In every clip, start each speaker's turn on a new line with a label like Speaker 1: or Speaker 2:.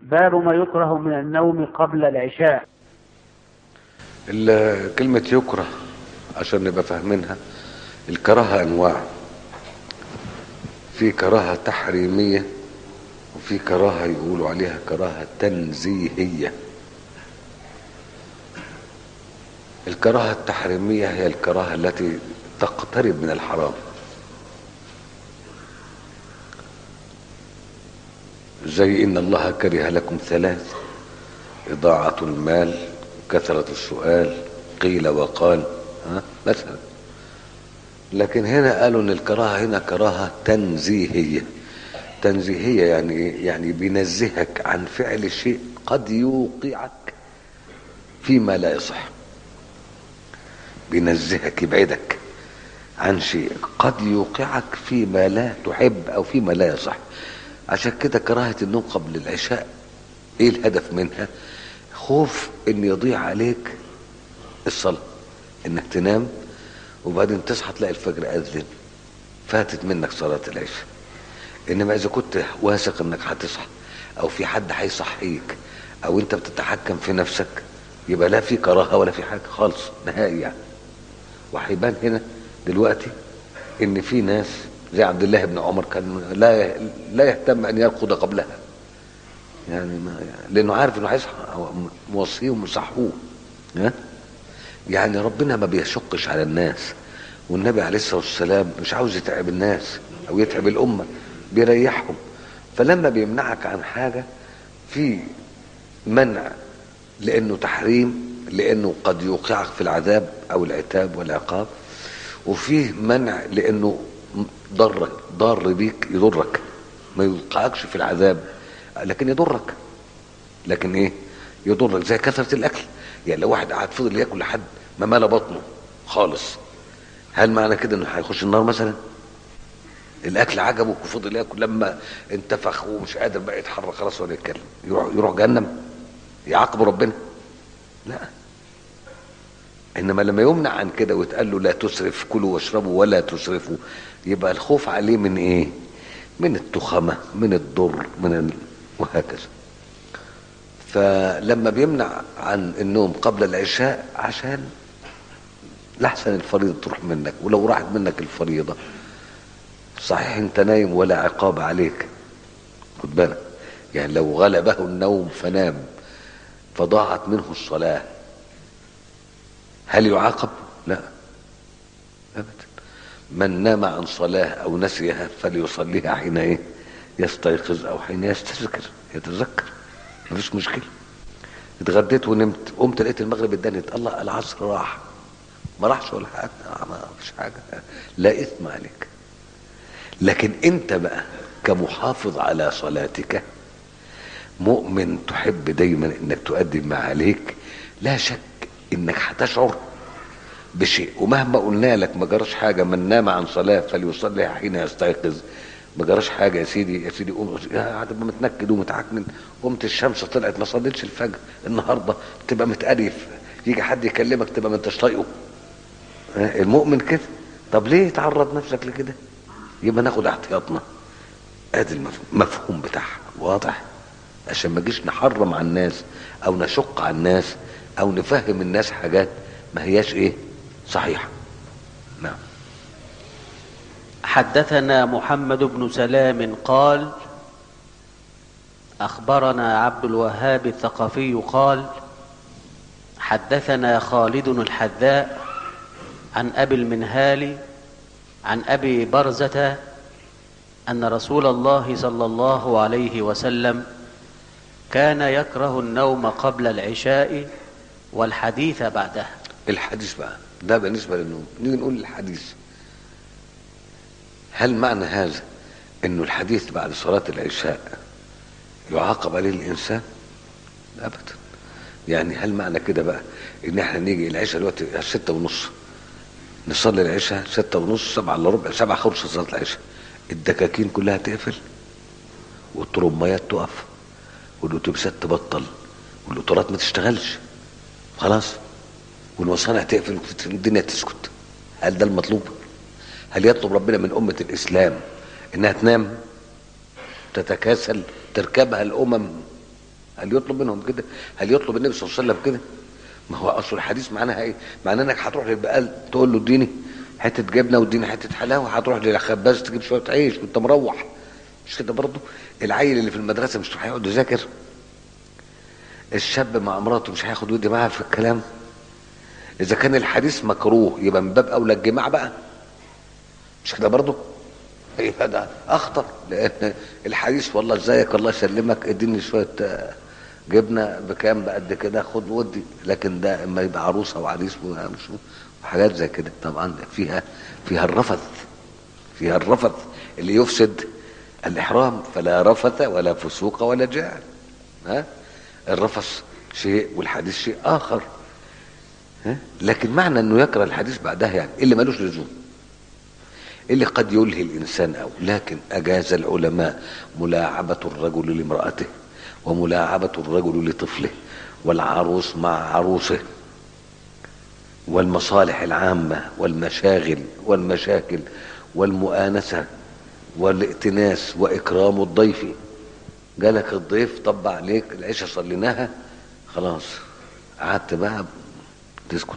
Speaker 1: باب ما يكره من النوم قبل العشاء
Speaker 2: ال- كلمة يكره عشان نبقى فاهمينها الكراهة أنواع في كراهة تحريمية وفي كراهة يقولوا عليها كراهة تنزيهية الكراهة التحريمية هي الكراهة التي تقترب من الحرام زي إن الله كره لكم ثلاث إضاعة المال كثرة السؤال قيل وقال ها مثلا لكن هنا قالوا ان الكراهه هنا كراهه تنزيهيه تنزيهيه يعني ايه؟ يعني بينزهك عن فعل شيء قد يوقعك فيما لا يصح بينزهك يبعدك عن شيء قد يوقعك فيما لا تحب او فيما لا يصح عشان كده كراهه النوم قبل العشاء ايه الهدف منها خوف ان يضيع عليك الصلاه انك تنام وبعدين تصحى تلاقي الفجر اذن فاتت منك صلاه العشاء انما اذا كنت واثق انك هتصحى او في حد هيصحيك او انت بتتحكم في نفسك يبقى لا في كراهه ولا في حاجه خالص نهائي يعني وهيبان هنا دلوقتي ان في ناس زي عبد الله بن عمر كان لا لا يهتم ان يرقد قبلها يعني ما يعني لانه عارف انه هيصحى أو موصيهم وصحوه ها يعني ربنا ما بيشقش على الناس والنبي عليه الصلاه والسلام مش عاوز يتعب الناس او يتعب الامه بيريحهم فلما بيمنعك عن حاجه في منع لانه تحريم لانه قد يوقعك في العذاب او العتاب والعقاب وفيه منع لانه ضرك ضار بيك يضرك ما يوقعكش في العذاب لكن يضرك لكن ايه يضرك زي كثره الاكل يعني لو واحد قعد فضل ياكل لحد ما ملا بطنه خالص هل معنى كده انه هيخش النار مثلا الاكل عجبه وفضل ياكل لما انتفخ ومش قادر بقى يتحرك خلاص ولا يتكلم يروح يروح جهنم يعاقبه ربنا لا انما لما يمنع عن كده ويتقال له لا تسرف كلوا واشربوا ولا تسرفوا يبقى الخوف عليه من ايه من التخمه من الضر من ال... وهكذا فلما بيمنع عن النوم قبل العشاء عشان لحسن الفريضة تروح منك ولو راحت منك الفريضة صحيح انت نايم ولا عقاب عليك خد بالك يعني لو غلبه النوم فنام فضاعت منه الصلاة هل يعاقب؟ لا أبدا من نام عن صلاة أو نسيها فليصليها حين إيه؟ يستيقظ أو حين يستذكر يتذكر مفيش مشكلة اتغديت ونمت قمت لقيت المغرب اتدنت الله العصر راح ما راحش ولا حاجة ما فيش حاجة لا إثم عليك لكن أنت بقى كمحافظ على صلاتك مؤمن تحب دايما انك تؤدي ما عليك لا شك انك هتشعر بشيء ومهما قلنا لك ما جراش حاجه من نام عن صلاه فليصلي حين يستيقظ ما جراش حاجه يا سيدي يا سيدي قوم يا هتبقى متنكد ومتعكنن قمت الشمس طلعت ما صليتش الفجر النهارده تبقى متقرف يجي حد يكلمك تبقى ما انتش طايقه المؤمن كده طب ليه تعرض نفسك لكده يبقى ناخد احتياطنا ادي المفهوم بتاعها واضح عشان ما جيش نحرم على الناس او نشق على الناس او نفهم الناس حاجات ما هياش ايه صحيحه نعم
Speaker 3: حدثنا محمد بن سلام قال اخبرنا عبد الوهاب الثقفي قال حدثنا خالد الحذاء عن ابي المنهال عن ابي برزه ان رسول الله صلى الله عليه وسلم كان يكره النوم قبل العشاء والحديث بعدها
Speaker 2: الحديث بقى ده بالنسبه للنوم نيجي نقول الحديث هل معنى هذا انه الحديث بعد صلاه العشاء يعاقب عليه الانسان ابدا يعني هل معنى كده بقى ان احنا نيجي العشاء دلوقتي ستة ونص نصلي العشاء ستة ونص سبعة الا ربع سبعة خمسة صلاة العشاء الدكاكين كلها تقفل والطرمبيات تقف والاتوبيسات تبطل والقطارات ما تشتغلش خلاص والمصانع تقفل والدنيا تسكت هل ده المطلوب هل يطلب ربنا من أمة الإسلام إنها تنام تتكاسل تركبها الأمم هل يطلب منهم كده هل يطلب النبي صلى الله عليه وسلم كده ما هو اصل الحديث معناها ايه معناه انك هتروح للبقال تقول له اديني حته جبنه واديني حته حلاوه هتروح للخباز تجيب شويه عيش وانت مروح مش كده برضه العيل اللي في المدرسه مش هيقعد يذاكر الشاب مع مراته مش هياخد ودي معاها في الكلام اذا كان الحديث مكروه يبقى من باب اولى الجماع بقى مش كده برضه يبقى ده اخطر لان الحديث والله ازيك الله يسلمك اديني شويه آه، جبنه بكام بقد كده خد ودي لكن ده اما يبقى عروسه وعريس ومش وحاجات زي كده طبعا فيها فيها الرفث فيها الرفث اللي يفسد الاحرام فلا رفث ولا فسوق ولا جاع ها الرفث شيء والحديث شيء اخر ها؟ لكن معنى انه يكره الحديث بعدها يعني اللي ملوش لزوم اللي قد يلهي الانسان او لكن اجاز العلماء ملاعبه الرجل لامراته وملاعبه الرجل لطفله والعروس مع عروسه والمصالح العامه والمشاغل والمشاكل والمؤانسه والائتناس واكرام الضيف جالك الضيف طب عليك العشاء صليناها خلاص قعدت بقى تسكت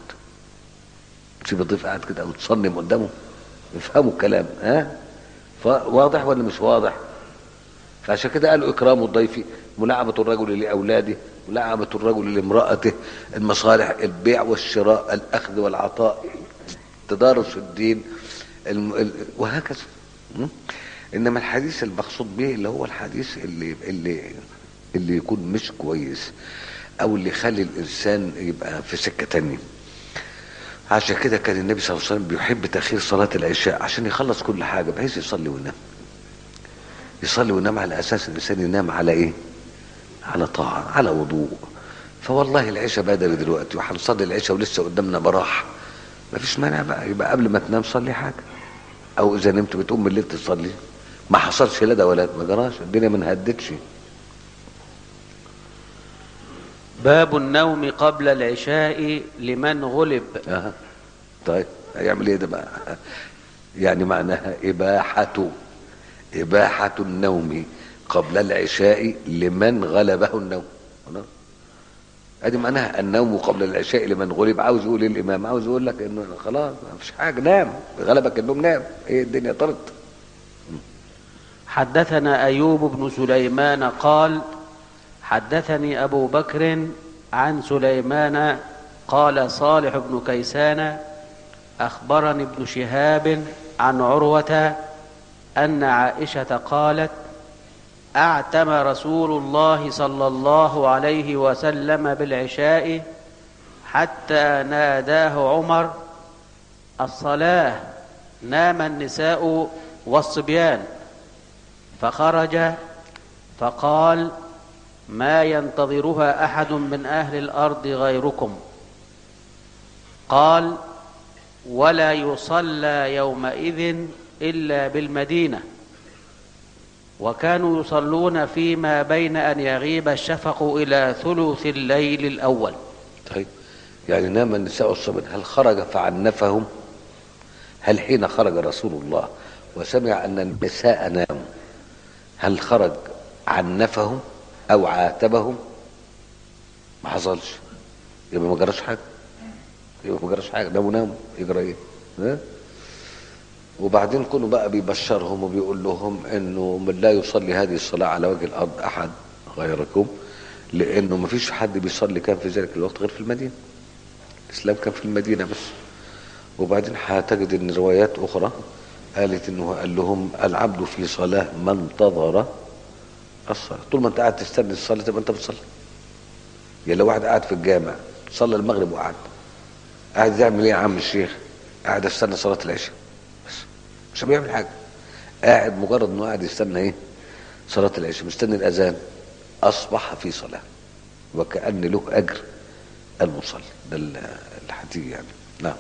Speaker 2: تسيب الضيف قاعد كده او تصنم قدامه يفهموا الكلام ها فواضح ولا مش واضح فعشان كده قالوا اكرام الضيف ملاعبة الرجل لاولاده ملاعبة الرجل لامرأته المصالح البيع والشراء الاخذ والعطاء تدارس الدين الم... ال... وهكذا م? انما الحديث المقصود به اللي هو الحديث اللي اللي اللي يكون مش كويس او اللي يخلي الانسان يبقى في سكه تانية عشان كده كان النبي صلى الله عليه وسلم بيحب تاخير صلاه العشاء عشان يخلص كل حاجه بحيث يصلي وينام يصلي وينام على اساس الانسان ينام على ايه على طاعه على وضوء فوالله العشاء بدري دلوقتي وهنصلي العشاء ولسه قدامنا براح مفيش مانع بقى يبقى قبل ما تنام صلي حاجه او اذا نمت بتقوم بالليل تصلي ما حصلش لا ده ولا ده، ما جراش الدنيا ما انهدتش
Speaker 3: باب النوم قبل العشاء لمن غلب
Speaker 2: اها طيب هيعمل ايه ده بقى يعني معناها اباحه اباحه النوم قبل العشاء لمن غلبه النوم خلاص ادي معناها النوم قبل العشاء لمن غلب عاوز يقول إيه الامام عاوز يقول لك انه خلاص ما فيش حاجه نام غلبك النوم نام ايه الدنيا طرت
Speaker 3: حدثنا ايوب بن سليمان قال حدثني ابو بكر عن سليمان قال صالح بن كيسان اخبرني ابن شهاب عن عروه ان عائشه قالت اعتم رسول الله صلى الله عليه وسلم بالعشاء حتى ناداه عمر الصلاه نام النساء والصبيان فخرج فقال ما ينتظرها احد من اهل الارض غيركم قال ولا يصلى يومئذ الا بالمدينه وكانوا يصلون فيما بين ان يغيب الشفق الى ثلث الليل الاول
Speaker 2: طيب يعني نام النساء والصبيان هل خرج فعنفهم هل حين خرج رسول الله وسمع ان النساء ناموا هل خرج عنفهم او عاتبهم ما حصلش يبقى ما جراش حاجه يبقى ما جراش حاجه ناموا ناموا يجرى ايه ها؟ وبعدين كونه بقى بيبشرهم وبيقول لهم انه من لا يصلي هذه الصلاه على وجه الارض احد غيركم لانه ما فيش حد بيصلي كان في ذلك الوقت غير في المدينه الاسلام كان في المدينه بس وبعدين هتجد ان روايات اخرى قالت انه قال لهم العبد في صلاه ما انتظر الصلاه طول ما انت قاعد تستنى الصلاه تبقى انت بتصلي يعني لو واحد قاعد في الجامع صلى المغرب وقعد قاعد يعمل ايه يا عم الشيخ قاعد استنى صلاه العشاء بس مش بيعمل حاجه قاعد مجرد انه قاعد يستنى ايه صلاه العشاء مستني الاذان اصبح في صلاه وكأن له اجر المصلي ده الحديث يعني نعم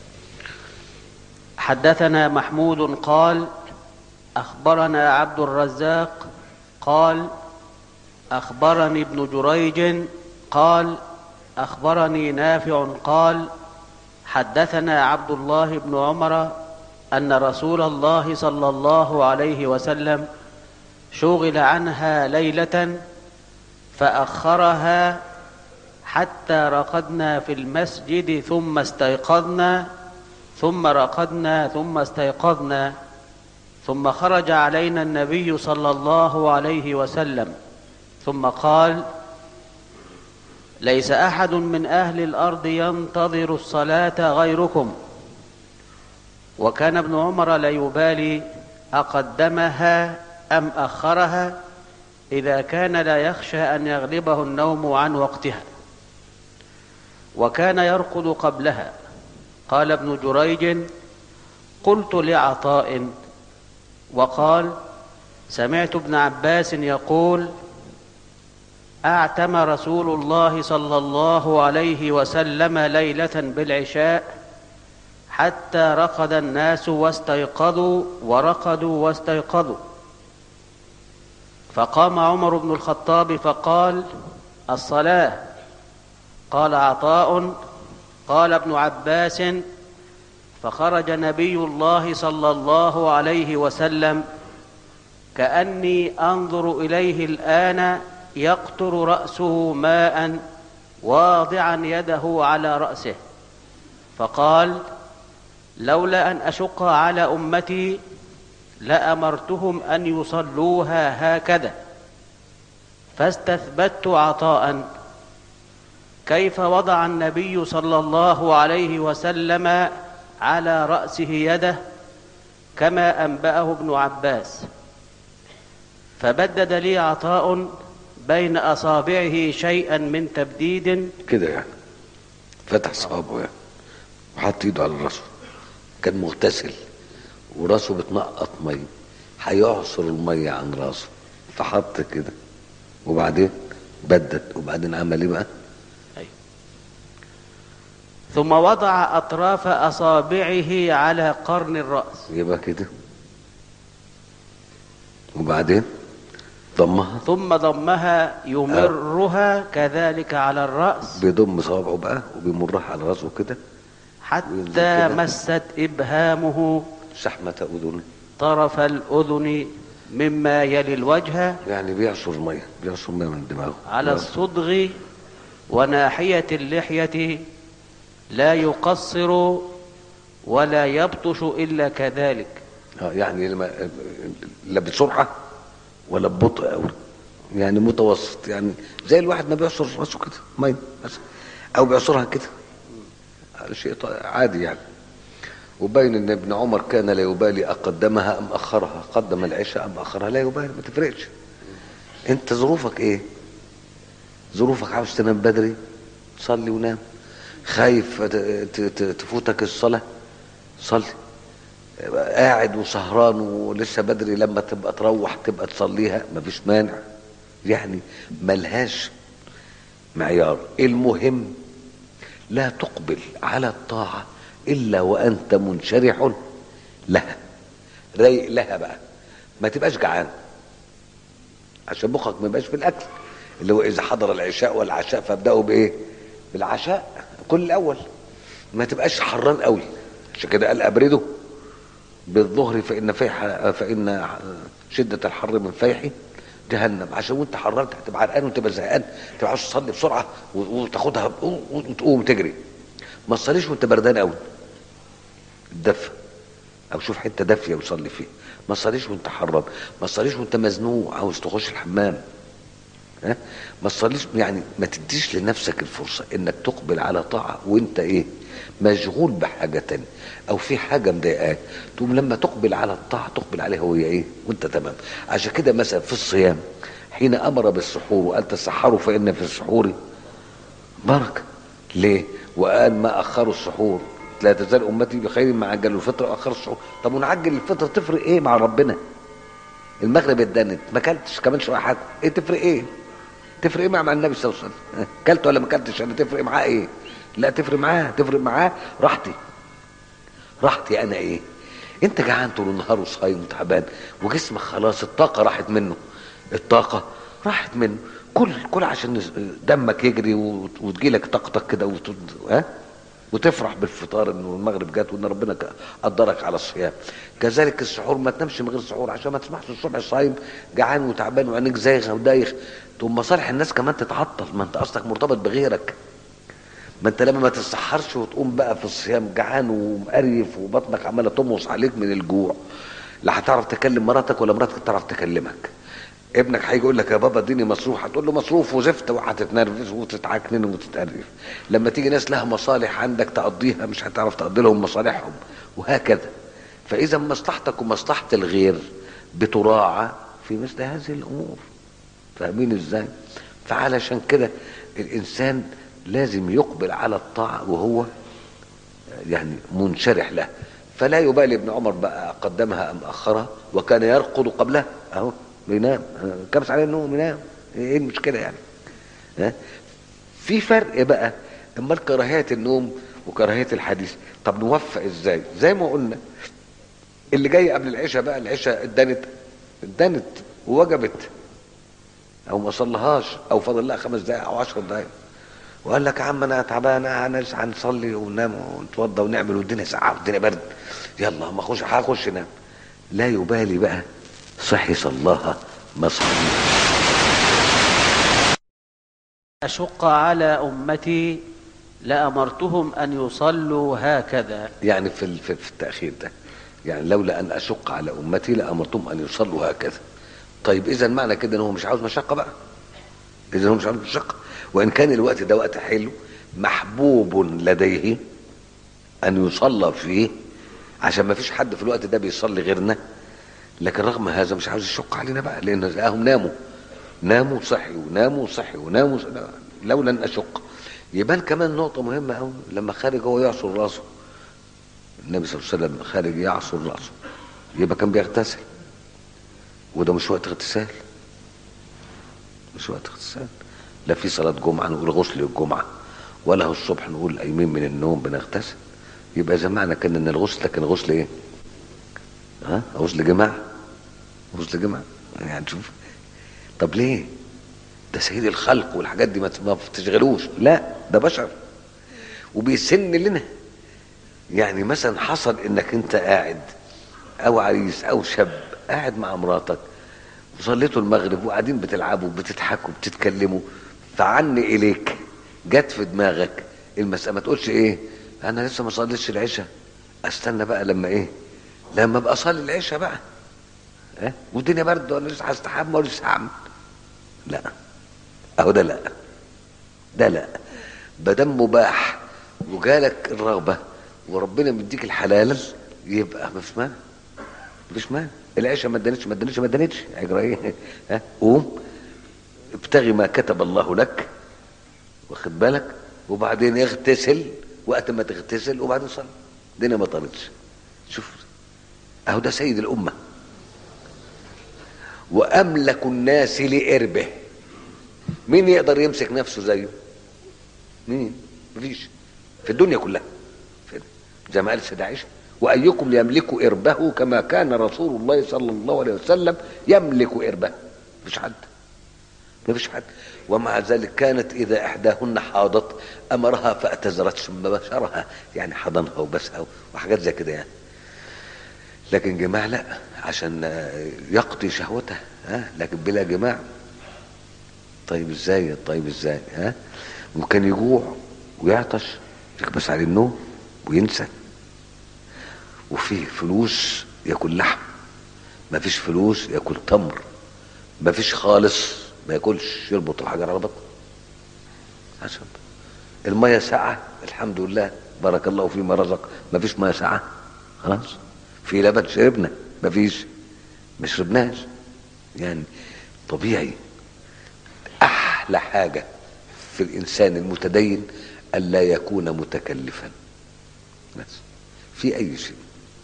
Speaker 3: حدثنا محمود قال اخبرنا عبد الرزاق قال اخبرني ابن جريج قال اخبرني نافع قال حدثنا عبد الله بن عمر ان رسول الله صلى الله عليه وسلم شغل عنها ليله فأخرها حتى رقدنا في المسجد ثم استيقظنا ثم رقدنا ثم استيقظنا ثم خرج علينا النبي صلى الله عليه وسلم ثم قال ليس احد من اهل الارض ينتظر الصلاه غيركم وكان ابن عمر لا يبالي اقدمها ام اخرها اذا كان لا يخشى ان يغلبه النوم عن وقتها وكان يرقد قبلها قال ابن جريج قلت لعطاء وقال سمعت ابن عباس يقول اعتم رسول الله صلى الله عليه وسلم ليله بالعشاء حتى رقد الناس واستيقظوا ورقدوا واستيقظوا فقام عمر بن الخطاب فقال الصلاه قال عطاء قال ابن عباس فخرج نبي الله صلى الله عليه وسلم كاني انظر اليه الان يقطر راسه ماء واضعا يده على راسه فقال لولا ان اشق على امتي لامرتهم ان يصلوها هكذا فاستثبت عطاء كيف وضع النبي صلى الله عليه وسلم على راسه يده كما انباه ابن عباس فبدد لي عطاء بين اصابعه شيئا من تبديد
Speaker 2: كده يعني فتح صوابه يعني وحط ايده على راسه كان مغتسل وراسه بتنقط ميه هيعصر الميه عن راسه فحط كده وبعدين بدد وبعدين عمل ايه بقى؟
Speaker 3: أيوة. ثم وضع اطراف اصابعه على قرن الراس
Speaker 2: يبقى كده وبعدين ضمها
Speaker 3: ثم ضمها يمرها كذلك على الراس
Speaker 2: بيضم صوابعه بقى وبيمرها على راسه كده وينزل
Speaker 3: حتى
Speaker 2: كده.
Speaker 3: مست ابهامه
Speaker 2: شحمة أذنه
Speaker 3: طرف الاذن مما يلي الوجه
Speaker 2: يعني بيعصر ميه بيعصر ميه من دماغه
Speaker 3: على الصدغ وناحيه اللحيه لا يقصر ولا يبطش الا كذلك
Speaker 2: آه، يعني لما لا بسرعه ولا ببطء قوي يعني متوسط يعني زي الواحد ما بيعصر راسه كده ميه مثلا او بيعصرها كده شيء ط- عادي يعني وبين ان ابن عمر كان لا يبالي اقدمها ام اخرها قدم العشاء ام اخرها لا يبالي ما تفرقش انت ظروفك ايه ظروفك عاوز تنام بدري صلي ونام خايف ت- ت- ت- تفوتك الصلاه صلي قاعد وسهران ولسه بدري لما تبقى تروح تبقى تصليها مفيش مانع يعني ملهاش معيار المهم لا تقبل على الطاعة إلا وأنت منشرح لها رايق لها بقى ما تبقاش جعان عشان مخك ما يبقاش في الأكل اللي هو إذا حضر العشاء والعشاء فابدأوا بإيه؟ بالعشاء كل الأول ما تبقاش حران قوي عشان كده قال أبرده بالظهر فإن فيح فإن شدة الحر من فيحي جهنم عشان وانت حررت هتبقى عرقان وتبقى زهقان تبقى عاوز تصلي بسرعه و- وتاخدها و- وتقوم تجري ما تصليش وانت بردان قوي الدفى او شوف حته دافيه وصلي فيها ما تصليش وانت حران ما تصليش وانت مزنوق عاوز تخش الحمام ها ما تصليش يعني ما تديش لنفسك الفرصه انك تقبل على طاعه وانت ايه مشغول بحاجه تانية او في حاجه مضايقاك تقوم لما تقبل على الطاعه تقبل عليها وهي ايه وانت تمام عشان كده مثلا في الصيام حين امر بالسحور وقال تسحروا فان في السحور بركه ليه وقال ما اخروا السحور لا تزال امتي بخير ما عجلوا الفطر واخروا السحور طب ونعجل الفطر تفرق ايه مع ربنا المغرب اتدنت ما اكلتش كمان شويه حاجه ايه تفرق ايه تفرق ايه مع مع النبي صلى الله عليه وسلم ها؟ اكلت ولا ما اكلتش انا تفرق معاه ايه لا تفرق معاه تفرق معاه راحتي راحتي انا ايه انت جعان طول النهار وصايم وتعبان وجسمك خلاص الطاقه راحت منه الطاقه راحت منه كل كل عشان دمك يجري وت- وتجيلك طاقتك كده وت... ها وتفرح بالفطار انه المغرب جات وان ربنا ك- قدرك على الصيام كذلك السحور ما تنامش من غير سحور عشان ما تسمحش الصبح صايم جعان وتعبان وعينيك زايغه ودايخ تقوم مصالح الناس كمان تتعطل ما انت اصلك مرتبط بغيرك ما انت لما ما تتسحرش وتقوم بقى في الصيام جعان ومقريف وبطنك عماله تمص عليك من الجوع لا هتعرف تكلم مراتك ولا مراتك تعرف تكلمك ابنك هيجي يقول لك يا بابا اديني مصروف هتقول له مصروف وزفت وهتتنرفز وتتعكنن وتتقرف لما تيجي ناس لها مصالح عندك تقضيها مش هتعرف تقضي لهم مصالحهم وهكذا فاذا مصلحتك ومصلحه الغير بتراعى في مثل هذه الامور فاهمين ازاي فعلشان كده الانسان لازم يقبل على الطاعه وهو يعني منشرح له فلا يبالي ابن عمر بقى قدمها ام اخرها وكان يرقد قبلها اهو بينام كبس عليه النوم ينام ايه المشكله يعني ها في فرق بقى اما كراهيه النوم وكراهيه الحديث طب نوفق ازاي زي ما قلنا اللي جاي قبل العشاء بقى العشاء اتدنت اتدنت ووجبت او ما صلهاش او فاضل لها خمس دقائق او عشر دقائق وقال لك يا عم انا تعبان انا هنصلي وننام ونتوضى ونعمل والدنيا ساعه والدنيا برد يلا ما اخش هخش انام لا يبالي بقى صحي صلاها ما صلي
Speaker 3: أشق على أمتي لأمرتهم أن يصلوا هكذا
Speaker 2: يعني في ال- في في التاخير ده يعني لولا ان اشق على امتي لامرتهم ان يصلوا هكذا طيب اذا معنى كده ان هو مش عاوز مشقه بقى اذا هو مش عاوز مشقه وان كان الوقت ده وقت حلو محبوب لديه ان يصلى فيه عشان ما فيش حد في الوقت ده بيصلي غيرنا لكن رغم هذا مش عاوز يشق علينا بقى لان لقاهم ناموا ناموا صحي وناموا صحي وناموا صحي. لولا ان اشق يبان كمان نقطه مهمه قوي لما خارج هو يعصر راسه النبي صلى الله عليه وسلم خارج يعصر راسه يبقى كان بيغتسل وده مش وقت اغتسال مش وقت اغتسال لا في صلاة جمعة نقول غسل الجمعة ولا هو الصبح نقول قايمين من النوم بنغتسل يبقى إذا معنى كان ان الغسل كان غسل ايه؟ ها؟ غسل جماعة غسل جماعة يعني شوف طب ليه؟ ده سيد الخلق والحاجات دي ما ما تشغلوش لا ده بشر وبيسن لنا يعني مثلا حصل انك انت قاعد او عريس او شاب قاعد مع مراتك وصليتوا المغرب وقاعدين بتلعبوا بتضحكوا بتتكلموا فعني اليك جت في دماغك المسألة ما تقولش ايه انا لسه ما صليتش العشاء استنى بقى لما ايه لما ابقى اصلي العشاء بقى ها والدنيا برد وانا لسه هستحمى ولا لسه هعمل لا اهو ده لا ده لا بدم مباح وجالك الرغبه وربنا مديك الحلال يبقى مفيش مانع مفيش مانع العشاء ما ادانتش ما ادانتش ما ادانتش هيجرى ايه ها قوم ابتغي ما كتب الله لك واخد بالك وبعدين اغتسل وقت ما تغتسل وبعدين صلي الدنيا ما طارتش شوف اهو ده سيد الامه واملك الناس لاربه مين يقدر يمسك نفسه زيه مين مفيش في الدنيا كلها في زي ما قال السيدة عائشة وأيكم يملك إربه كما كان رسول الله صلى الله عليه وسلم يملك إربه مفيش حد مفيش حد ومع ذلك كانت إذا إحداهن حاضت أمرها فاعتذرت ثم بشرها يعني حضنها وبسها وحاجات زي كده يعني لكن جماع لا عشان يقضي شهوته ها لكن بلا جماع طيب ازاي طيب ازاي ها وكان يجوع ويعطش يكبس عليه النوم وينسى وفيه فلوس ياكل لحم ما فيش فلوس ياكل تمر ما فيش خالص ما ياكلش يربط الحجر على بطنه عشان الميه ساعة الحمد لله بارك الله فيما رزق ما فيش ميه ساعة خلاص في لبن شربنا ما فيش ما شربناش يعني طبيعي احلى حاجه في الانسان المتدين الا يكون متكلفا بس في اي شيء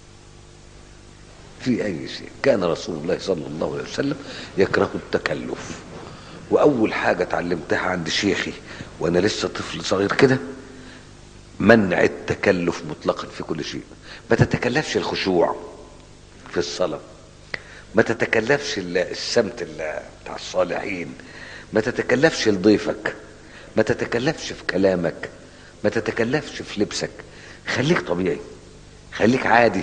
Speaker 2: في اي شيء كان رسول الله صلى الله عليه وسلم يكره التكلف واول حاجه اتعلمتها عند شيخي وانا لسه طفل صغير كده منع التكلف مطلقا في كل شيء ما تتكلفش الخشوع في الصلاه ما تتكلفش السمت بتاع الصالحين ما تتكلفش لضيفك ما تتكلفش في كلامك ما تتكلفش في لبسك خليك طبيعي خليك عادي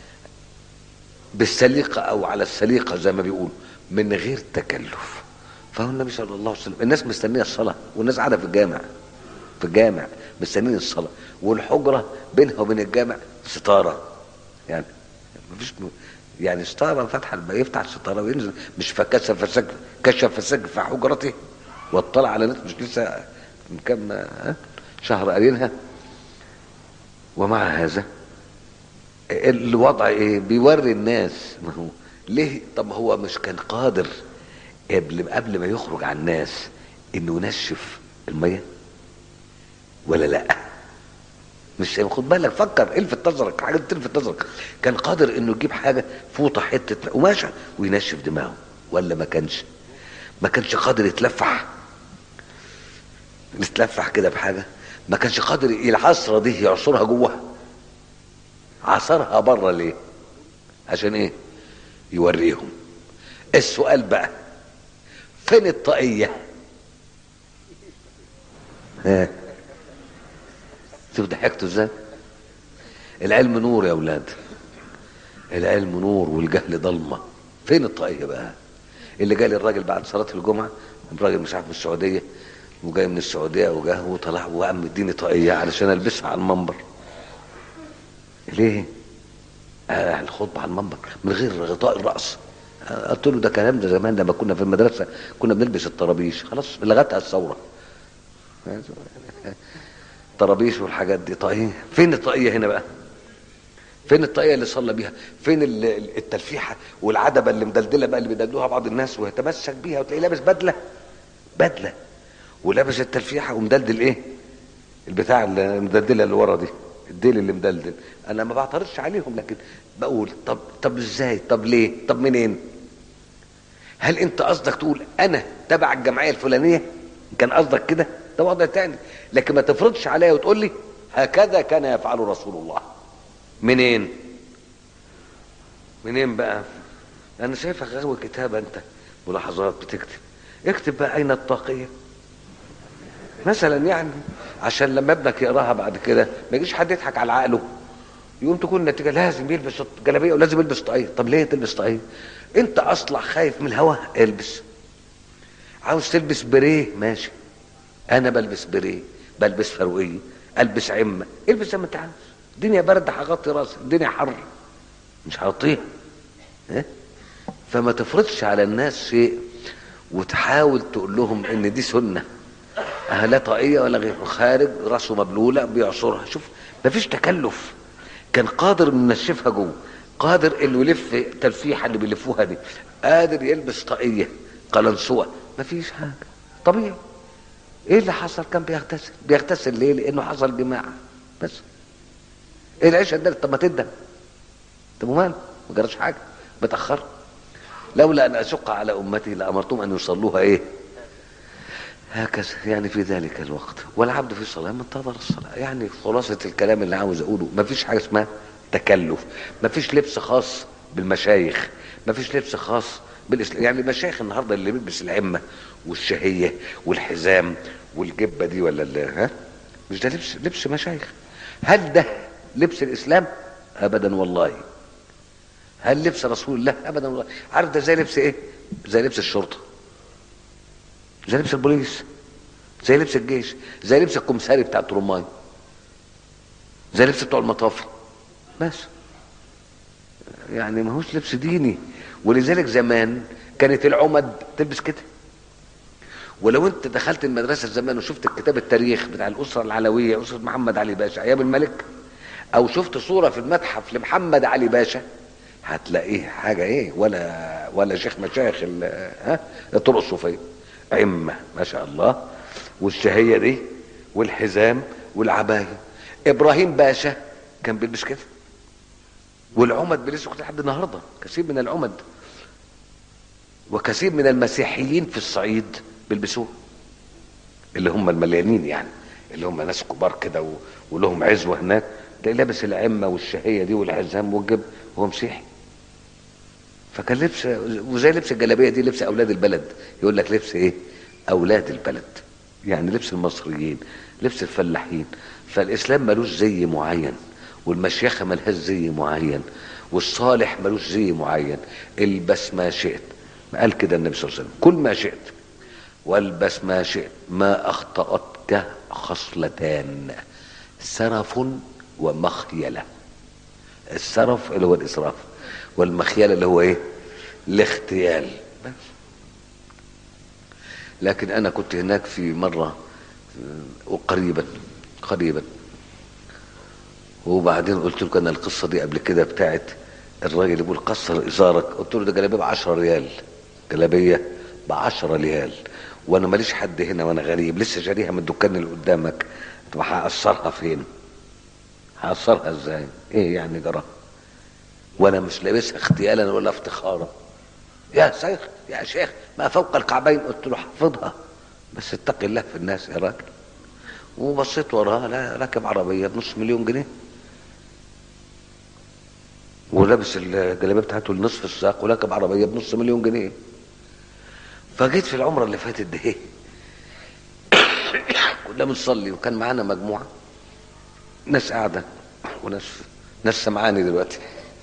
Speaker 2: بالسليقة أو على السليقة زي ما بيقول من غير تكلف فهو النبي صلى الله عليه وسلم الناس مستنيه الصلاه والناس قاعده في الجامع في الجامع مستنيين الصلاه والحجره بينها وبين الجامع ستاره يعني مفيش م... يعني ستاره فاتحه الباب يفتح الستاره وينزل مش فكشف فسجد كشف فسجد في حجرته واطلع على ناس مش لسه من كام ها؟ شهر قارينها ومع هذا الوضع ايه بيوري الناس ما هو ليه طب هو مش كان قادر قبل قبل ما يخرج على الناس انه ينشف الميه ولا لا مش خد بالك فكر الفت نظرك حاجه تلفت نظرك كان قادر انه يجيب حاجه فوطه حته قماشه وينشف دماغه ولا ما كانش ما كانش قادر يتلفح يتلفح كده بحاجه ما كانش قادر العصره دي يعصرها جوه عصرها بره ليه عشان ايه يوريهم السؤال بقى فين الطاقية ها شوف ضحكتوا ازاي العلم نور يا اولاد العلم نور والجهل ضلمة فين الطاقية بقى اللي جالي الراجل بعد صلاة الجمعة الراجل مش عارف من السعودية وجاي من السعودية وجاه وطلع وقام مديني طاقية علشان البسها على المنبر ليه؟ آه الخطبة على المنبر من غير غطاء الرأس آه قلت له ده كلام ده زمان لما كنا في المدرسة كنا بنلبس الطرابيش خلاص لغتها الثورة الطرابيش والحاجات دي طاقية فين الطاقية هنا بقى؟ فين الطاقية اللي صلى بيها؟ فين التلفيحة والعدبة اللي مدلدلة بقى اللي بيدلدوها بعض الناس ويتمسك بيها وتلاقيه لابس بدلة بدلة ولابس التلفيحة ومدلدل ايه؟ البتاع المدلدلة اللي ورا دي الديل اللي مدلدل انا ما بعترضش عليهم لكن بقول طب طب ازاي طب ليه طب منين هل انت قصدك تقول انا تبع الجمعيه الفلانيه كان قصدك كده ده وضع تاني لكن ما تفرضش عليا وتقول لي هكذا كان يفعل رسول الله منين منين بقى انا شايفك غاوي كتابه انت ملاحظات بتكتب اكتب بقى اين الطاقيه مثلا يعني عشان لما ابنك يقراها بعد كده ما يجيش حد يضحك على عقله يقوم تكون النتيجه لازم يلبس جلابيه ولازم يلبس طاقيه طب ليه تلبس طاقيه انت اصلا خايف من الهواء البس عاوز تلبس بريه ماشي انا بلبس بريه بلبس فروقيه البس عمه البس زي ما انت عاوز الدنيا برد هغطي راسي الدنيا حر مش هغطيها ها فما تفرضش على الناس شيء وتحاول تقول لهم ان دي سنه أه لا طاقية ولا غيره خارج راسه مبلولة بيعصرها شوف مفيش تكلف كان قادر انه ينشفها جوه قادر انه يلف تلفيحة اللي بيلفوها دي قادر يلبس طاقية قلنسوة مفيش حاجة طبيعي ايه اللي حصل كان بيغتسل بيغتسل ليه لانه حصل جماع بس ايه العيشة ده طب ما تندم طب ومال ما جراش حاجة بتأخر لولا ان اشق على امتي لامرتهم ان يصلوها ايه هكذا يعني في ذلك الوقت والعبد في الصلاة منتظر الصلاة يعني خلاصة الكلام اللي عاوز أقوله ما فيش حاجة اسمها تكلف ما فيش لبس خاص بالمشايخ ما فيش لبس خاص بالإسلام يعني المشايخ النهاردة اللي بيلبس العمة والشهية والحزام والجبة دي ولا اللي ها مش ده لبس لبس مشايخ هل ده لبس الإسلام أبدا والله هل لبس رسول الله أبدا والله عارف ده زي لبس إيه زي لبس الشرطة زي لبس البوليس زي لبس الجيش زي لبس الكمساري بتاع الترماي زي لبس بتوع المطافي بس يعني ما هوش لبس ديني ولذلك زمان كانت العمد تلبس كده ولو انت دخلت المدرسة زمان وشفت كتاب التاريخ بتاع الأسرة العلوية أسرة محمد علي باشا أيام الملك أو شفت صورة في المتحف لمحمد علي باشا هتلاقيه حاجة إيه ولا ولا شيخ مشايخ ها الطرق الصوفية عمة ما شاء الله والشهية دي والحزام والعباية إبراهيم باشا كان بيلبس كده والعمد بيلبسوا كده لحد النهارده كثير من العمد وكثير من المسيحيين في الصعيد بيلبسوه اللي هم المليانين يعني اللي هم ناس كبار كده و... ولهم عزوه هناك تلاقي لابس العمه والشهيه دي والحزام والجب وهو مسيحي فكان لبس وزي لبس الجلابيه دي لبس اولاد البلد يقول لك لبس ايه اولاد البلد يعني لبس المصريين لبس الفلاحين فالاسلام ملوش زي معين والمشيخه ملهاش زي معين والصالح ملوش زي معين البس ما شئت قال كده النبي صلى الله عليه وسلم كل ما شئت والبس ما شئت ما اخطأتك خصلتان سرف ومخيلة السرف اللي هو الاسراف والمخيلة اللي هو ايه الاختيال بس لكن انا كنت هناك في مرة وقريبا قريبا وبعدين قلت له انا القصة دي قبل كده بتاعت الراجل اللي بيقول قصر ازارك قلت له ده جلابيه ب 10 ريال جلابيه ب 10 ريال وانا ماليش حد هنا وانا غريب لسه شاريها من الدكان اللي قدامك طب هقصرها فين هقصرها ازاي ايه يعني جرى وانا مش لابسها اختيالا ولا افتخارا يا شيخ يا شيخ ما فوق الكعبين قلت له حفظها بس اتق الله في الناس يا راجل وبصيت وراها لا راكب عربيه بنص مليون جنيه ولابس الجلابيه بتاعته لنصف الساق وراكب عربيه بنص مليون جنيه فجيت في العمره اللي فاتت دي كنا بنصلي وكان معانا مجموعه ناس قاعده وناس ناس سمعاني دلوقتي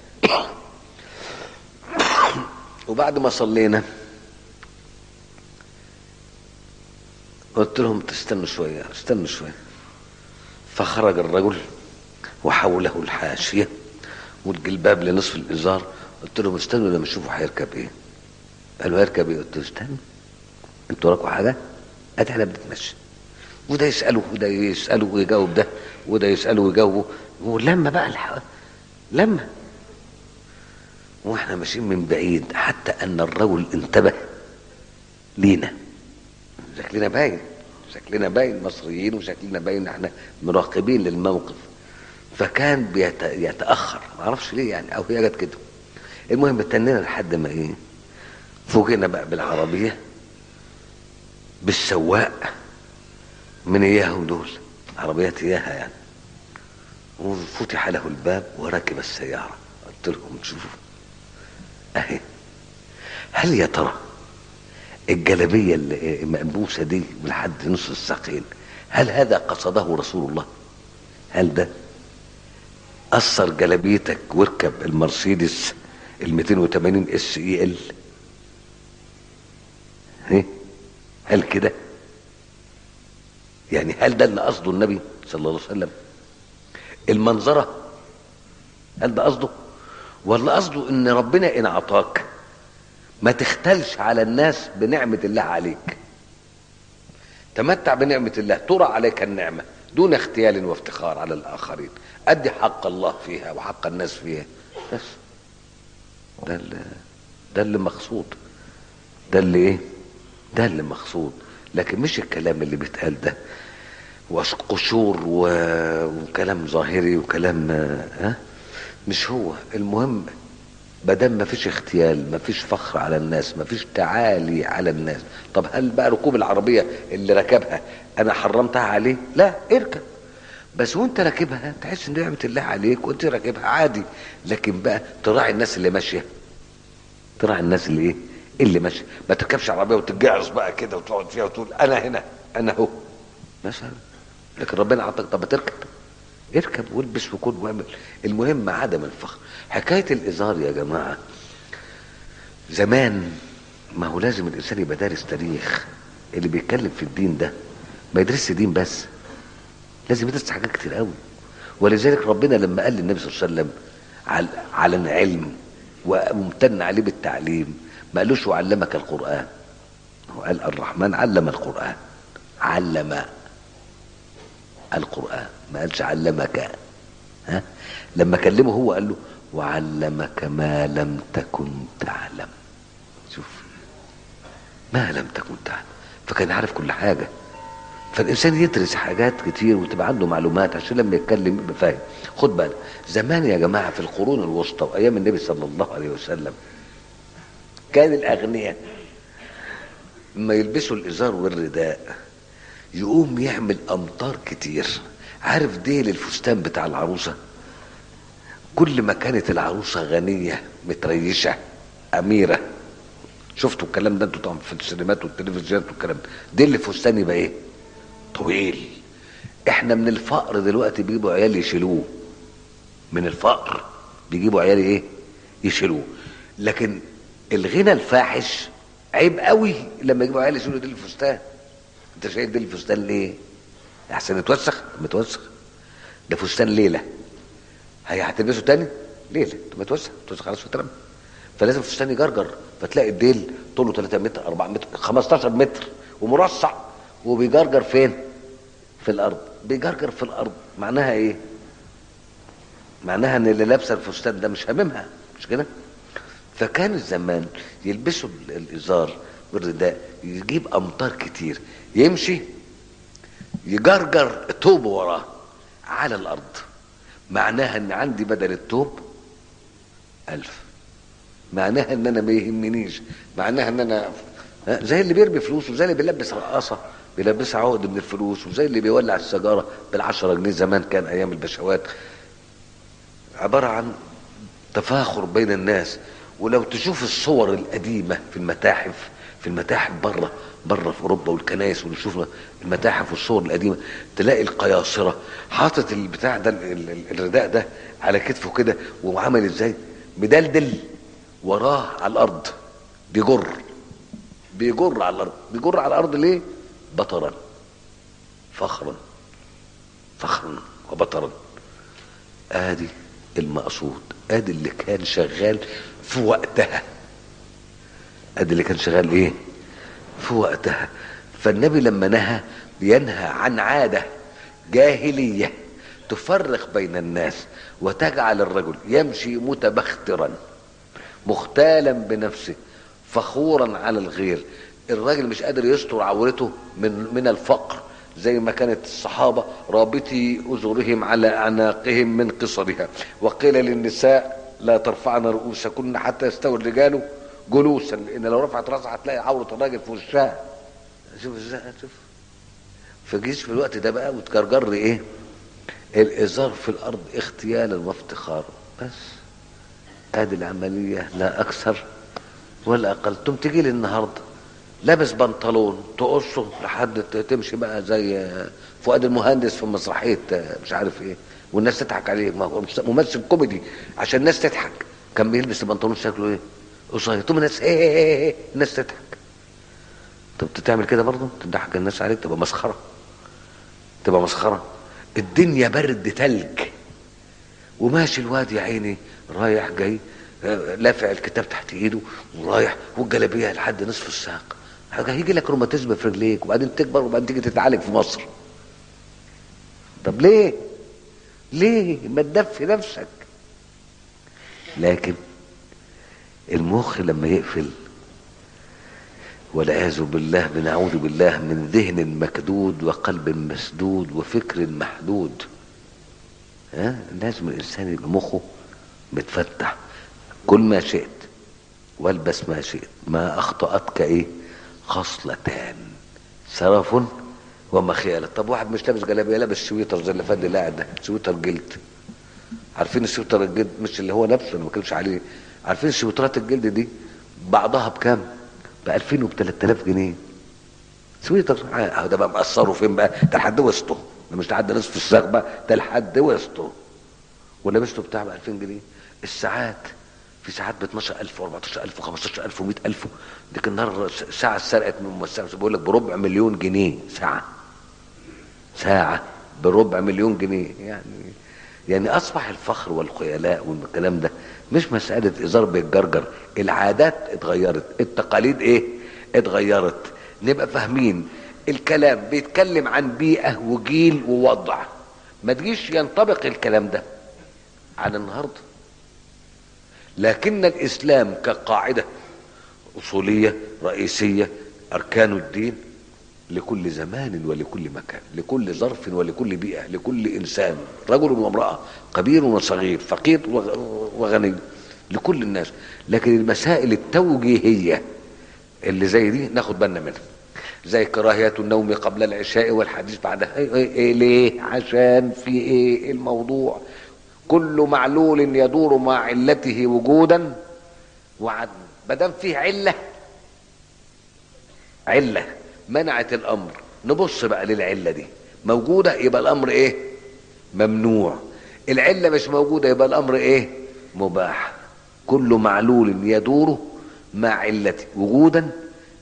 Speaker 2: وبعد ما صلينا قلت لهم تستنوا شويه استنوا شويه فخرج الرجل وحوله الحاشيه والجلباب لنصف الازار قلت لهم استنوا لما اشوفوا هيركب ايه قالوا هيركب ايه قلت له استنوا انتوا وراكوا حاجه ادي احنا بنتمشى وده يساله وده يساله ويجاوب ده وده يساله ويجاوبه ولما بقى الح... لما واحنا ماشيين من بعيد حتى ان الرجل انتبه لينا شكلنا باين شكلنا باين مصريين وشكلنا باين احنا مراقبين للموقف فكان بيت... يتاخر ما اعرفش ليه يعني او هي جت كده المهم استنينا لحد ما ايه فوجئنا بقى بالعربيه بالسواق من اياهم دول عربيات اياها يعني وفتح له الباب وركب السياره قلت لهم شوفوا اهي هل يا ترى الجلبيه المأبوسه دي لحد نص الساقين هل هذا قصده رسول الله هل ده أثر جلبيتك واركب المرسيدس ال 280 اس اي ال هل كده يعني هل ده اللي قصده النبي صلى الله عليه وسلم المنظرة هل ده قصده ولا قصده ان ربنا ان اعطاك ما تختلش على الناس بنعمة الله عليك تمتع بنعمة الله ترى عليك النعمة دون اختيال وافتخار على الآخرين أدي حق الله فيها وحق الناس فيها بس ده اللي ده اللي مقصود ده اللي ايه ده اللي مقصود لكن مش الكلام اللي بيتقال ده وقشور و... وكلام ظاهري وكلام ها مش هو المهم بدل ما فيش اغتيال ما فيش فخر على الناس ما فيش تعالي على الناس طب هل بقى ركوب العربية اللي ركبها انا حرمتها عليه لا اركب بس وانت راكبها تحس ان نعمة الله عليك وانت راكبها عادي لكن بقى تراعي الناس اللي ماشية تراعي الناس اللي ايه اللي ماشية ما تركبش عربية وتتجعص بقى كده وتقعد فيها وتقول انا هنا انا هو مثلا لكن ربنا عطاك طب ما تركب اركب والبس وكل واعمل المهم عدم الفخر حكايه الازار يا جماعه زمان ما هو لازم الانسان يبقى دارس تاريخ اللي بيتكلم في الدين ده ما يدرسش دين بس لازم يدرس حاجات كتير قوي ولذلك ربنا لما قال للنبي صلى الله عليه وسلم على, على العلم وممتن عليه بالتعليم ما قالوش وعلمك القران هو قال الرحمن علم القران علم القرآن ما قالش علمك ها لما كلمه هو قال له وعلمك ما لم تكن تعلم شوف ما لم تكن تعلم فكان عارف كل حاجة فالإنسان يدرس حاجات كتير وتبقى عنده معلومات عشان لما يتكلم يبقى فاهم خد بالك زمان يا جماعة في القرون الوسطى وأيام النبي صلى الله عليه وسلم كان الأغنياء لما يلبسوا الإزار والرداء يقوم يعمل امطار كتير عارف ديل الفستان بتاع العروسه كل ما كانت العروسه غنيه متريشه اميره شفتوا الكلام ده انتوا طبعا في السينمات والتلفزيونات والكلام ده ديل الفستان يبقى ايه طويل احنا من الفقر دلوقتي بيجيبوا عيال يشيلوه من الفقر بيجيبوا عيال ايه يشيلوه لكن الغنى الفاحش عيب قوي لما يجيبوا عيال يشيلوا ديل الفستان انت شايل ديل الفستان ليه احسن يتوسخ متوسخ ده فستان ليله هي هتلبسه تاني ليله متوسخ متوسخ خلاص وترمى فلازم الفستان يجرجر فتلاقي الديل طوله 3 متر 4 متر 15 متر ومرصع وبيجرجر فين في الارض بيجرجر في الارض معناها ايه معناها ان اللي لابسه الفستان ده مش هاممها مش كده فكان زمان يلبسوا ال- الازار والرداء يجيب امطار كتير يمشي يجرجر توب وراه على الارض معناها ان عندي بدل التوب الف معناها ان انا ما يهمنيش معناها ان انا ها، زي اللي بيرمي فلوس وزي اللي بيلبس رقاصه بيلبسها عقد من الفلوس وزي اللي بيولع السيجاره بالعشرة جنيه زمان كان ايام البشوات عباره عن تفاخر بين الناس ولو تشوف الصور القديمه في المتاحف في المتاحف بره بره في اوروبا والكنائس ونشوف المتاحف والصور القديمه تلاقي القياصره حاطط البتاع ده ال- ال- الرداء ده على كتفه كده وعمل ازاي مدلدل وراه على الارض بيجر بيجر على الارض بيجر على الارض ليه بطرا فخرا فخرا وبطرا ادي المقصود ادي اللي كان شغال في وقتها ادي اللي كان شغال ايه في وقتها فالنبي لما نهى ينهى عن عاده جاهليه تفرق بين الناس وتجعل الرجل يمشي متبخترا مختالا بنفسه فخورا على الغير الراجل مش قادر يستر عورته من من الفقر زي ما كانت الصحابة رابطي أزورهم على أعناقهم من قصرها وقيل للنساء لا ترفعن رؤوسكن حتى يستوي الرجال جلوسا لأن لو رفعت راسها هتلاقي عورة الراجل في وشها شوف ازاي شوف فجيش في الوقت ده بقى وتجرجر ايه الإزار في الأرض اغتيالا وافتخارا بس ادي العملية لا أكثر ولا أقل تم تجي لي النهاردة لابس بنطلون تقصه لحد ت- تمشي بقى زي فؤاد المهندس في مسرحية مش عارف ايه والناس تضحك عليه ما هو ممثل كوميدي عشان الناس تضحك كان بيلبس البنطلون شكله ايه قصير تقوم الناس ايه ايه ايه ايه الناس تضحك طب تعمل كده برضه تضحك الناس عليك تبقى مسخرة تبقى مسخرة الدنيا برد تلج وماشي الواد يا عيني رايح جاي آه، لافع الكتاب تحت ايده ورايح والجلابيه لحد نصف الساق هيجي لك روماتيزم في رجليك وبعدين تكبر وبعدين تيجي تتعالج في مصر طب ليه ليه ما تدفي نفسك لكن المخ لما يقفل والعياذ بالله بنعوذ بالله من ذهن مكدود وقلب مسدود وفكر محدود ها لازم الانسان يبقى مخه متفتح كل ما شئت والبس ما شئت ما اخطاتك ايه خصلتان سرف ومخيلة طب واحد مش لابس جلابيه لابس سويتر زي اللي فات اللي قاعد ده سويتر جلد عارفين السويتر الجلد مش اللي هو نفسه اللي ما بتكلمش عليه عارفين السويترات الجلد دي بعضها بكام ب 2000 وب 3000 جنيه سويتر اه ده بقى مقصره فين بقى ده لحد وسطه ده مش لحد نصف الساق بقى ده لحد وسطه ولبسته بتاع ب 2000 جنيه الساعات في ساعات ب 12000 و14000 و15000 و100000 دي كان النهار ساعه اتسرقت من مؤسسه بيقول لك بربع مليون جنيه ساعه ساعه بربع مليون جنيه يعني يعني اصبح الفخر والخيلاء والكلام ده مش مساله ازار بيتجرجر العادات اتغيرت التقاليد ايه اتغيرت نبقى فاهمين الكلام بيتكلم عن بيئه وجيل ووضع ما تجيش ينطبق الكلام ده على النهارده لكن الاسلام كقاعده اصوليه رئيسيه اركان الدين لكل زمان ولكل مكان لكل ظرف ولكل بيئه لكل انسان رجل وامراه كبير وصغير فقير وغني لكل الناس لكن المسائل التوجيهيه اللي زي دي ناخد بالنا منها زي كراهية النوم قبل العشاء والحديث بعدها إيه إيه إيه ليه عشان في ايه الموضوع كل معلول يدور مع علته وجودا وعدم ما دام فيه عله عله منعت الامر نبص بقى للعله دي موجوده يبقى الامر ايه ممنوع العله مش موجوده يبقى الامر ايه مباح كل معلول يدور مع علته وجودا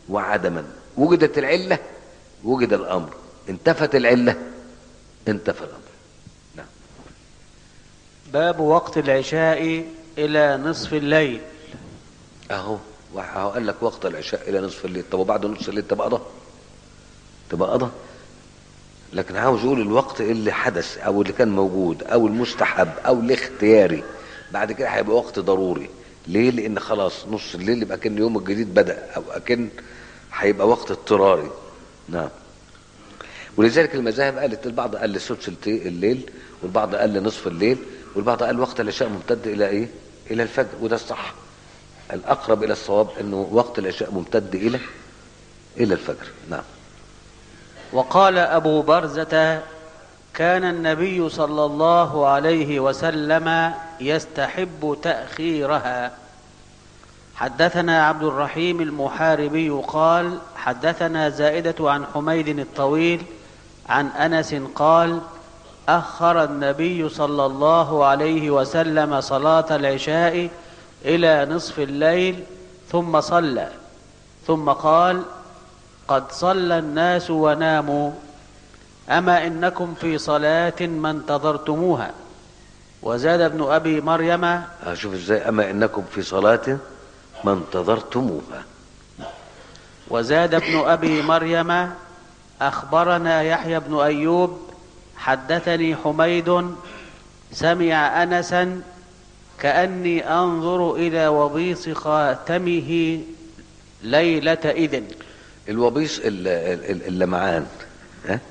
Speaker 2: وعدما وجدت العلة وجد الأمر انتفت العلة انتفى الأمر نعم
Speaker 3: باب وقت العشاء إلى نصف الليل
Speaker 2: اهو اهو قال لك وقت العشاء الى نصف الليل طب وبعد نصف الليل تبقى قضى تبقى قضى لكن عاوز يقول الوقت اللي حدث او اللي كان موجود او المستحب او الاختياري بعد كده هيبقى وقت ضروري ليه لان خلاص نص الليل يبقى كان اليوم الجديد بدا او اكن هيبقى وقت اضطراري نعم ولذلك المذاهب قالت البعض قال لسدس الت- الليل والبعض قال لنصف الليل والبعض قال وقت العشاء ممتد الى ايه الى الفجر وده الصح الأقرب إلى الصواب أنه وقت العشاء ممتد إلى إلى الفجر نعم
Speaker 3: وقال أبو برزة كان النبي صلى الله عليه وسلم يستحب تأخيرها حدثنا عبد الرحيم المحاربي قال حدثنا زائدة عن حميد الطويل عن أنس قال أخر النبي صلى الله عليه وسلم صلاة العشاء إلى نصف الليل ثم صلى ثم قال قد صلى الناس وناموا أما إنكم في صلاة ما انتظرتموها وزاد ابن أبي مريم
Speaker 2: أشوف إزاي أما إنكم في صلاة ما انتظرتموها
Speaker 3: وزاد ابن أبي مريم أخبرنا يحيى بن أيوب حدثني حميد سمع أنسا كأني أنظر إلى وبيص خاتمه ليلة إذن
Speaker 2: الوبيص ال- ال- اللمعان ها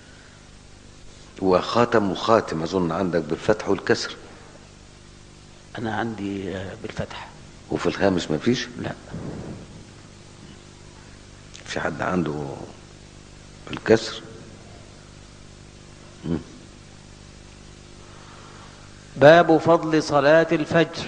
Speaker 2: وخاتم وخاتم أظن عندك بالفتح والكسر
Speaker 3: أنا عندي آه، بالفتح
Speaker 2: وفي الخامس ما فيش
Speaker 3: لا
Speaker 2: في حد عنده الكسر مم.
Speaker 3: باب فضل صلاة الفجر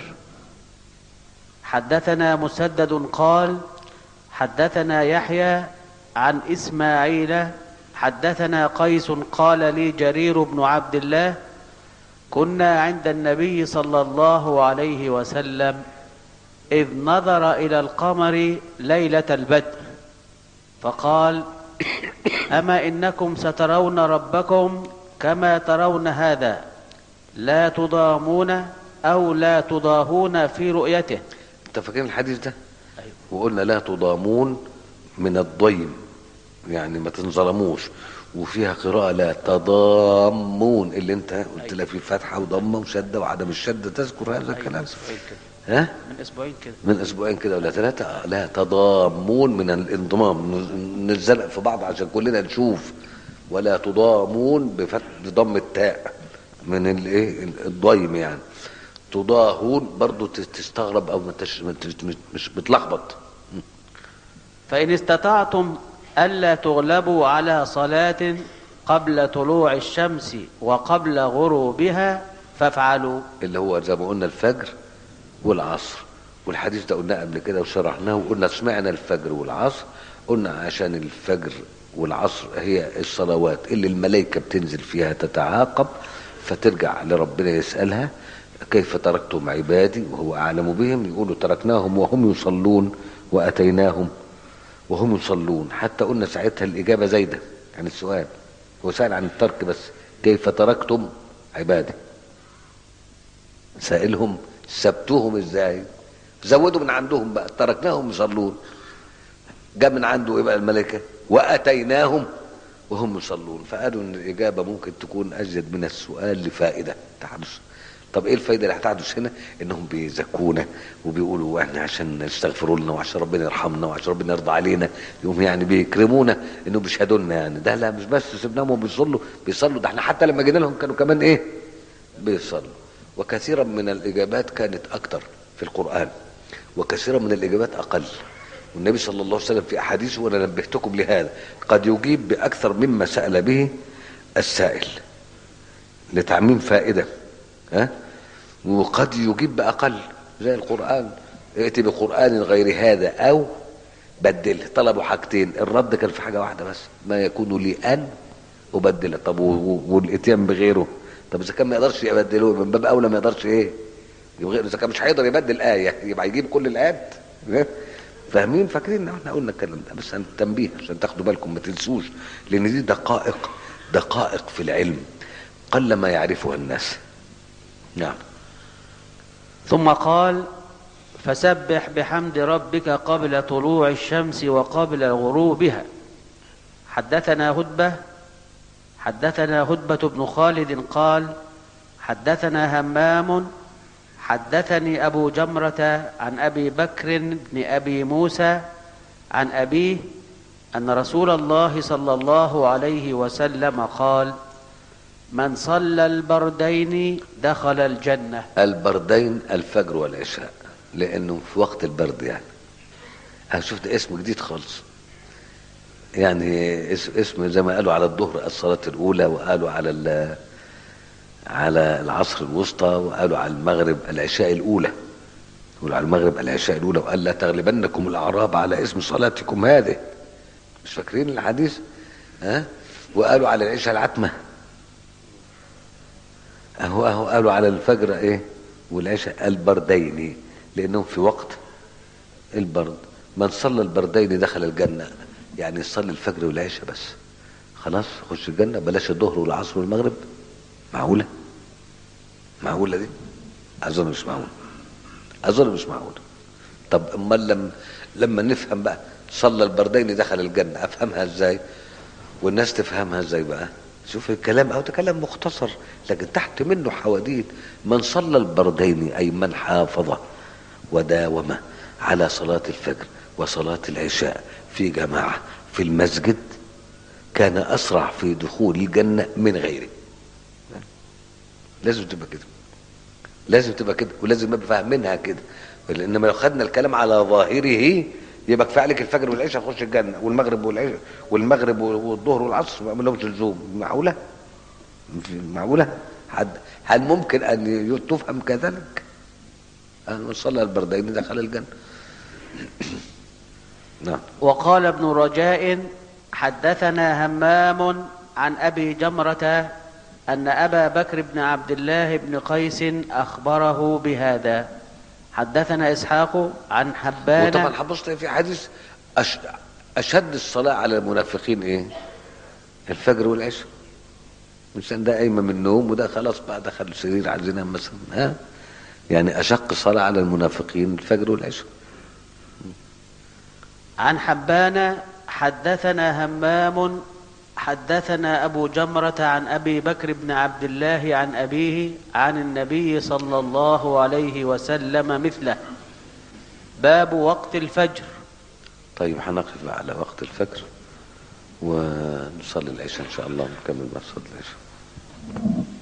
Speaker 3: حدثنا مسدد قال حدثنا يحيى عن إسماعيل حدثنا قيس قال لي جرير بن عبد الله كنا عند النبي صلى الله عليه وسلم إذ نظر إلى القمر ليلة البدر فقال أما إنكم سترون ربكم كما ترون هذا لا تضامون أو لا تضاهون في رؤيته
Speaker 2: انت فاكرين الحديث ده
Speaker 3: أيوة.
Speaker 2: وقلنا لا تضامون من الضيم يعني ما تنظلموش وفيها قراءة لا تضامون اللي انت قلت لها في فتحة وضمة وشدة وعدم الشدة تذكر هذا الكلام
Speaker 3: أسبوعين كده
Speaker 2: ها
Speaker 3: من أسبوعين كده
Speaker 2: من اسبوعين كده ولا ثلاثة لا تضامون من الانضمام ن- نتزنق في بعض عشان كلنا نشوف ولا تضامون بفتح بضم التاء من الايه الضيم يعني تضاهون برضو ت- تستغرب او ما تش- ما تش- مش- مش بتلخبط
Speaker 3: فإن استطعتم ألا تغلبوا على صلاة قبل طلوع الشمس وقبل غروبها فافعلوا
Speaker 2: اللي هو زي ما قلنا الفجر والعصر والحديث ده قلناه قبل كده وشرحناه وقلنا سمعنا الفجر والعصر قلنا عشان الفجر والعصر هي الصلوات اللي الملائكة بتنزل فيها تتعاقب فترجع لربنا يسألها كيف تركتم عبادي وهو أعلم بهم يقولوا تركناهم وهم يصلون وأتيناهم وهم يصلون حتى قلنا ساعتها الإجابة زايدة عن السؤال هو سأل عن الترك بس كيف تركتم عبادي سائلهم سبتوهم ازاي زودوا من عندهم بقى تركناهم يصلون جاء من عنده ايه بقى الملائكه واتيناهم وهم يصلون فقالوا ان الاجابه ممكن تكون ازيد من السؤال لفائده تحدث طب ايه الفايده اللي هتحدث هنا انهم بيزكونا وبيقولوا احنا عشان يستغفروا لنا وعشان ربنا يرحمنا وعشان ربنا يرضى علينا يوم يعني بيكرمونا انه بيشهدوا لنا يعني ده لا مش بس سيبناهم وبيصلوا بيصلوا ده احنا حتى لما جينا لهم كانوا كمان ايه بيصلوا وكثيرا من الإجابات كانت أكثر في القرآن وكثيرا من الإجابات أقل والنبي صلى الله عليه وسلم في أحاديثه وأنا نبهتكم لهذا قد يجيب بأكثر مما سأل به السائل لتعميم فائدة ها وقد يجيب بأقل زي القرآن ائتي بقرآن غير هذا أو بدله طلبوا حاجتين الرد كان في حاجة واحدة بس ما يكون لي أن أبدله طب و- و- والإتيان بغيره طب إذا كان ما يقدرش يبدله من باب أولى ما يقدرش إيه يبقى غير- إذا كان مش هيقدر يبدل آية يبقى يجيب كل الآيات ها؟ فاهمين فاكرين ان احنا قلنا الكلام ده بس تنبيه عشان تاخدوا بالكم ما تنسوش لان دي دقائق دقائق في العلم قل ما يعرفها الناس نعم
Speaker 3: ثم قال فسبح بحمد ربك قبل طلوع الشمس وقبل غروبها حدثنا هدبة حدثنا هدبة بن خالد قال حدثنا همام حدثني أبو جمرة عن أبي بكر بن أبي موسى عن أبيه أن رسول الله صلى الله عليه وسلم قال من صلى البردين دخل الجنة
Speaker 2: البردين الفجر والعشاء لانه في وقت البرد يعني انا شفت اسم جديد خالص يعني اس- اسم زي ما قالوا على الظهر الصلاة الأولى وقالوا على ال- على العصر الوسطى وقالوا على المغرب العشاء الأولى يقولوا على المغرب العشاء الأولى وقال لا تغلبنكم الأعراب على اسم صلاتكم هذه مش فاكرين الحديث ها وقالوا على العشاء العتمة اهو اهو قالوا على الفجر ايه والعشاء البردين لانهم في وقت البرد من صلى البردين دخل الجنة يعني يصلي الفجر والعشاء بس خلاص خش الجنة بلاش الظهر والعصر والمغرب معقولة معقولة دي أظن مش معقولة أظن مش معقولة طب أمال لما لما نفهم بقى صلى البردين دخل الجنة أفهمها إزاي والناس تفهمها إزاي بقى شوف الكلام أو ده كلام مختصر لكن تحت منه حواديت من صلى البردين أي من حافظ وداوم على صلاة الفجر وصلاة العشاء في جماعة في المسجد كان أسرع في دخول الجنة من غيره لازم تبقى كده لازم تبقى كده ولازم نبقى فاهمينها كده انما لو خدنا الكلام على ظاهره يبقى كفايه عليك الفجر والعشاء تخش الجنه والمغرب والعشاء والمغرب والظهر والعصر ما لهمش لزوم معقوله معقوله حد هل ممكن ان تفهم كذلك ان صلى البردين دخل الجنه نعم
Speaker 3: وقال ابن رجاء حدثنا همام عن ابي جمره ان ابا بكر بن عبد الله بن قيس اخبره بهذا حدثنا اسحاق عن
Speaker 2: وطبعا
Speaker 3: حبان
Speaker 2: حبصت في حديث أش... اشد الصلاه على المنافقين ايه الفجر والعشاء الانسان ده قايمه من النوم وده خلاص بقى دخل السرير عايز ينام مثلا ها يعني اشق صلاه على المنافقين الفجر والعشاء
Speaker 3: عن حبان حدثنا همام حدثنا ابو جمره عن ابي بكر بن عبد الله عن ابيه عن النبي صلى الله عليه وسلم مثله باب وقت الفجر
Speaker 2: طيب هنقف بقى على وقت الفجر ونصلي العشاء ان شاء الله ونكمل بعد صلاه العشاء